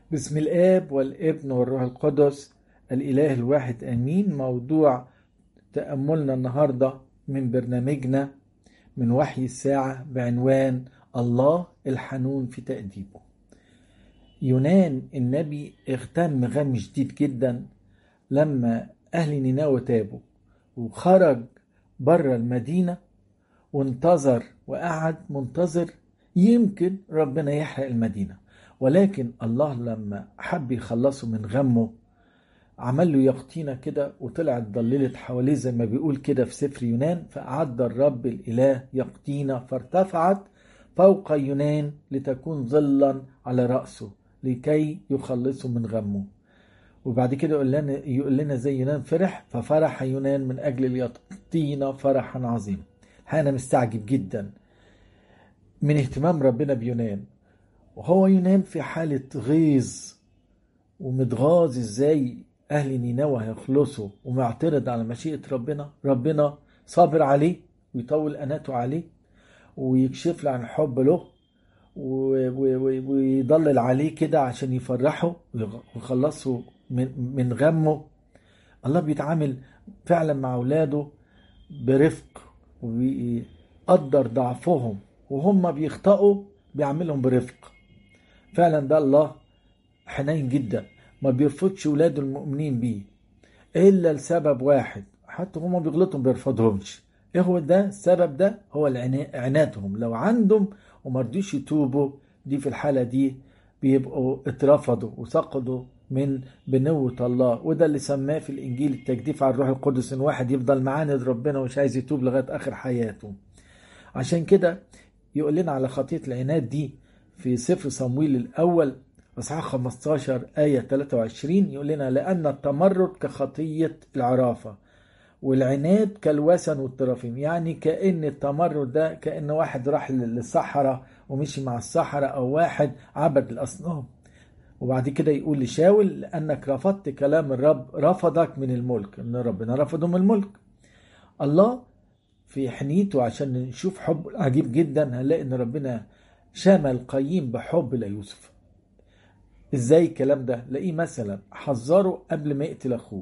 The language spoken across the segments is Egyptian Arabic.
بسم الآب والابن والروح القدس الإله الواحد آمين موضوع تأملنا النهاردة من برنامجنا من وحي الساعة بعنوان الله الحنون في تأديبه يونان النبي اغتم غم شديد جدا لما أهل نينوى تابوا وخرج بره المدينة وانتظر وقعد منتظر يمكن ربنا يحرق المدينة ولكن الله لما حب يخلصه من غمه عمل له يقطينة كده وطلعت ضللت حواليه زي ما بيقول كده في سفر يونان فأعد الرب الإله يقطينة فارتفعت فوق يونان لتكون ظلا على رأسه لكي يخلصه من غمه وبعد كده يقول لنا يقول لنا زي يونان فرح ففرح يونان من أجل اليقطينة فرحا عظيما أنا مستعجب جدا من اهتمام ربنا بيونان وهو يونان في حالة غيظ ومتغاظ ازاي اهل نينوى هيخلصوا ومعترض على مشيئة ربنا ربنا صابر عليه ويطول اناته عليه ويكشف له عن حب له ويضلل عليه كده عشان يفرحه ويخلصه من, من غمه الله بيتعامل فعلا مع اولاده برفق وبيقدر ضعفهم وهم بيخطئوا بيعملهم برفق فعلا ده الله حنين جدا ما بيرفضش ولاده المؤمنين بيه الا لسبب واحد حتى هما بيغلطوا ما بيرفضهمش ايه هو ده السبب ده هو عنادهم لو عندهم وما رضيش يتوبوا دي في الحالة دي بيبقوا اترفضوا وسقطوا من بنوة الله وده اللي سماه في الإنجيل التجديف على الروح القدس إن واحد يفضل معاند ربنا ومش عايز يتوب لغاية آخر حياته عشان كده يقول لنا على خطية العناد دي في سفر صمويل الأول أصحاح 15 آية 23 يقول لنا لأن التمرد كخطية العرافة والعناد كالوسن والترافيم يعني كأن التمرد ده كأن واحد راح للصحراء ومشي مع الصحراء أو واحد عبد الأصنام وبعد كده يقول لشاول لأنك رفضت كلام الرب رفضك من الملك إن ربنا رفضه من الملك الله في حنيته عشان نشوف حب عجيب جدا هنلاقي ان ربنا شمل قايين بحب ليوسف ازاي الكلام ده لاقيه مثلا حذره قبل ما يقتل اخوه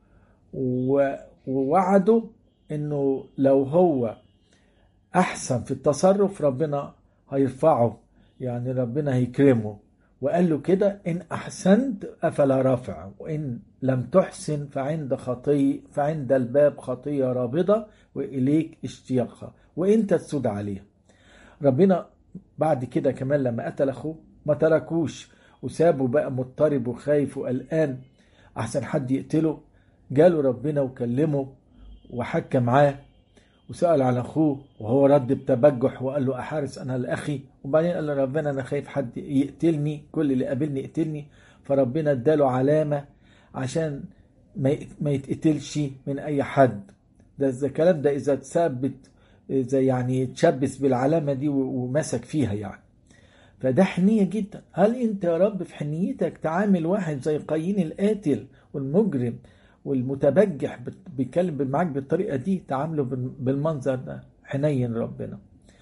ووعده انه لو هو احسن في التصرف ربنا هيرفعه يعني ربنا هيكرمه وقال له كده ان احسنت افلا رافع وان لم تحسن فعند خطي فعند الباب خطيه رابضه واليك اشتياقها وانت تسود عليها ربنا بعد كده كمان لما قتل اخوه ما تركوش وسابه بقى مضطرب وخايف وقلقان احسن حد يقتله جاله ربنا وكلمه وحكى معاه وسأل عن أخوه وهو رد بتبجح وقال له أحارس أنا لأخي وبعدين قال له ربنا أنا خايف حد يقتلني كل اللي قابلني يقتلني فربنا اداله علامة عشان ما يتقتلش من أي حد ده الكلام ده إذا تثبت إذا يعني تشبث بالعلامة دي ومسك فيها يعني فده حنية جدا هل أنت يا رب في حنيتك تعامل واحد زي قايين القاتل والمجرم والمتبجح بيتكلم معاك بالطريقه دي تعامله بالمنظر ده حنين ربنا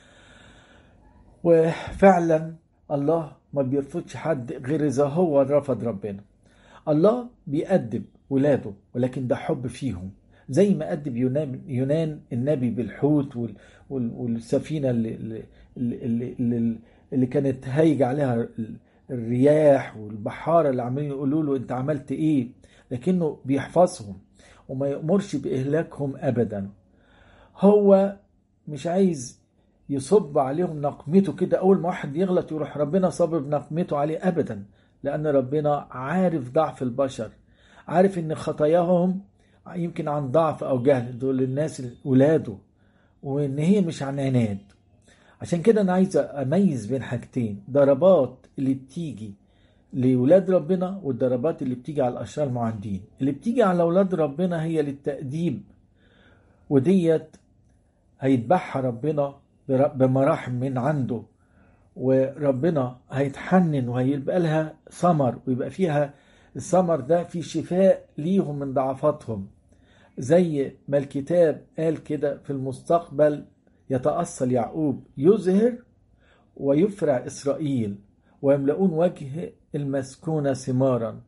وفعلا الله ما بيرفضش حد غير اذا هو رفض ربنا الله بيأدب ولاده ولكن ده حب فيهم زي ما أدب يونان, يونان النبي بالحوت وال والسفينة اللي, اللي, اللي, اللي كانت هايج عليها الرياح والبحارة اللي عمالين يقولوا له انت عملت ايه لكنه بيحفظهم وما يأمرش بإهلاكهم أبدا هو مش عايز يصب عليهم نقمته كده أول ما واحد يغلط يروح ربنا صابب نقمته عليه أبدا لأن ربنا عارف ضعف البشر عارف إن خطاياهم يمكن عن ضعف أو جهل دول الناس ولاده وإن هي مش عن عناد عشان كده أنا عايز أميز بين حاجتين ضربات اللي بتيجي لولاد ربنا والضربات اللي بتيجي على الاشرار المعاندين اللي بتيجي على اولاد ربنا هي للتأديب وديت هيتبعها ربنا بمراحم من عنده وربنا هيتحنن وهيبقى لها ثمر ويبقى فيها الثمر ده في شفاء ليهم من ضعفاتهم زي ما الكتاب قال كده في المستقبل يتأصل يعقوب يزهر ويفرع إسرائيل ويملؤون وجه المسكونة ثمارا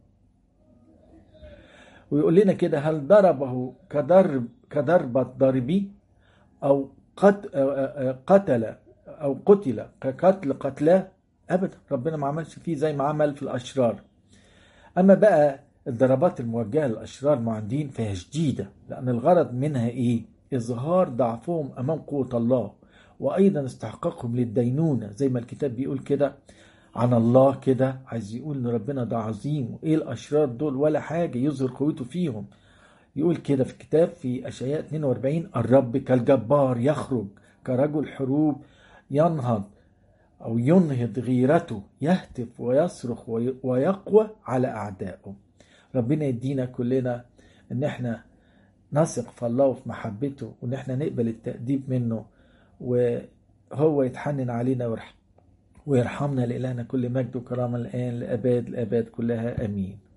ويقول لنا كده هل ضربه كضرب كضربة ضاربي أو قت قتل أو قتل كقتل قتلاه أبدا ربنا ما عملش فيه زي ما عمل في الأشرار أما بقى الضربات الموجهة للأشرار معاندين فهي شديدة لأن الغرض منها إيه؟ إظهار ضعفهم أمام قوة الله وأيضا استحقاقهم للدينونة زي ما الكتاب بيقول كده عن الله كده عايز يقول إن ربنا ده عظيم وإيه الأشرار دول ولا حاجة يظهر قوته فيهم يقول كده في الكتاب في أشعياء 42 الرب كالجبار يخرج كرجل حروب ينهض أو ينهض غيرته يهتف ويصرخ ويقوى على أعدائه ربنا يدينا كلنا إن إحنا نثق في الله وفي محبته وإن إحنا نقبل التأديب منه وهو يتحنن علينا ويرحم ويرحمنا لإلهنا كل مجد وكرامة الآن لأباد الآباد كلها أمين